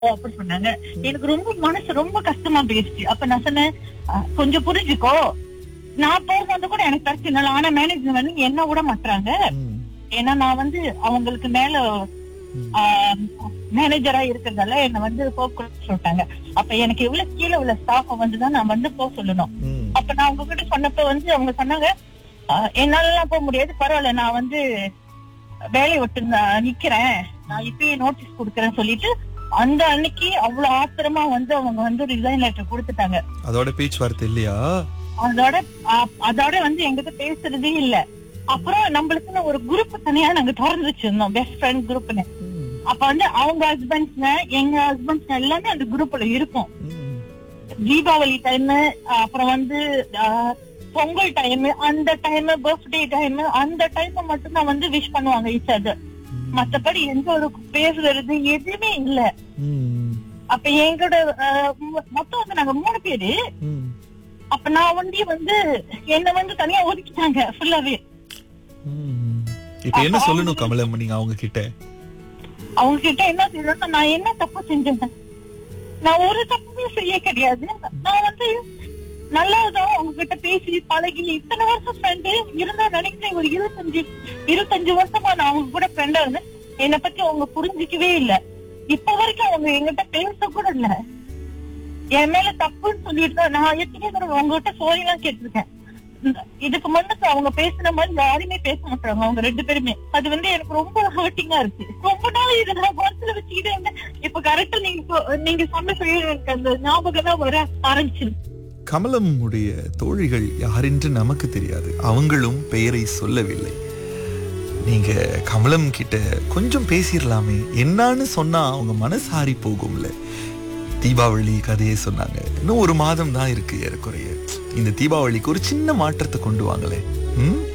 அப்படி சொன்னாங்க எனக்கு ரொம்ப மனசு ரொம்ப கஷ்டமா போயிடுச்சு அப்ப நான் சொன்னேன் "அஹ், கொஞ்சம் புரிஞ்சுக்கோ நான் போகும்போது கூட எனக்கு பிரச்சனை இல்லை ஆனா மேனேஜர் வந்து என்ன விட மாட்டாங்க ம், ஏன்னா நான் வந்து அவங்களுக்கு மேல ம். மேனேஜரா இருக்கிறதால என்ன வந்து போக சொல்லிட்டாங்க அப்ப எனக்கு எவ்வளவு கீழே உள்ள ஸ்டாஃப் வந்துதான் நான் வந்து போக சொல்லணும் ம், அப்ப நான் அவங்க கிட்ட சொன்னப்ப வந்து அவங்க சொன்னாங்க "ஆஹ், என்னாலலாம் போக முடியாது பரவாயில்ல நான் வந்து வேலையை விட்டு நான் நிக்கிறேன் நான் இப்பயே நோட்டீஸ் கொடுக்கறேன்னு சொல்லிட்டு அந்த அன்னைக்கு அவ்வளவு ஆத்திரமா வந்து அவங்க வந்து ரிசைன் லெட்டர் கொடுத்துட்டாங்க அதோட பேச்சுவார்த்தை இல்லையா அதோட ஆ- அதோட வந்து எங்கிட்ட பேசுறதே இல்ல அப்புறம் நம்மளுக்குன்னு ஒரு குரூப் தனியா நாங்க திறந்து வச்சிருந்தோம் பெஸ்ட் ஃப்ரெண்ட் குரூப்னு ம், அப்ப வந்து அவங்க ஹஸ்பண்ட்ஸ் எங்க ஹஸ்பண்ட்ஸ் எல்லாமே அந்த குரூப்ல இருக்கும் ம், தீபாவளி டைம் அப்புறம் வந்து ஆஹ், பொங்கல் டைம் அந்த டைம் பர்த்டே டைம் அந்த டைம் மட்டும் தான் வந்து விஷ் பண்ணுவாங்க ஈச் அதர் மத்தபடி எந்த ஒரு பேசுறது எதுவுமே இல்ல ம், அப்ப எங்களோட ஆஹ், மொ- மொத்தம் வந்து நாங்க மூணு பேரு ம், அப்ப நான் வந்து வந்து என்ன வந்து தனியா ஒதுக்கிட்டாங்க ஃபுல்லாவே ம். இப்ப என்ன சொல்லணும் கமலம் நீங்க அவங்க கிட்ட அவங்க கிட்ட என்ன செய்யணும்னா நான் என்ன தப்பு செஞ்சேன் நான் ஒரு தப்புமே செய்ய கிடையாது நான் வந்து நல்லதான் அவங்க கிட்ட பேசி பழகி இத்தனை வருஷம் ஃப்ரெண்டு இருந்தா நினைக்கிறேன் ஒரு இருபத்தஞ்சு இருபத்தஞ்சு வருஷமா நான் அவங்க கூட ஃப்ரெண்டா இருந்தேன் என்னை பத்தி அவங்க புரிஞ்சிக்கவே இல்ல இப்ப வரைக்கும் அவங்க என்கிட்ட பேச கூட இல்ல என் மேல தப்புன்னு சொல்லிட்டு தான் நான் எத்தனை தடவை உங்ககிட்ட சோரி எல்லாம் கேட்டிருக்கேன் இந்த- இதுக்கு முன்னுக்கு அவங்க பேசுன மாதிரி யாருமே பேச மாட்டாங்க அவங்க ரெண்டு பேருமே அது வந்து எனக்கு ரொம்ப ஹர்ட்டிங்கா இருக்கு ரொம்ப நாள் இதை நான் மனசுல வச்சுக்கிட்டே இருந்தேன் இப்ப கரெக்டா நீங்க சொ- நீங்க சொன்ன சொல்லி எனக்கு அந்த ஞாபகம் தான் வர ஆரம்பிச்சிருக்கு கமலம் உடைய தோழிகள் யாரென்று நமக்கு தெரியாது அவங்களும் பெயரை சொல்லவில்லை நீங்க கமலம் கிட்ட கொஞ்சம் பேசிடலாமே என்னான்னு சொன்னா அவங்க மனசாரி போகும்ல தீபாவளி கதையை சொன்னாங்க இன்னும் ஒரு மாதம் தான் இருக்கு ஏறக்குறைய இந்த தீபாவளிக்கு ஒரு சின்ன மாற்றத்தை கொண்டு வாங்களே ம்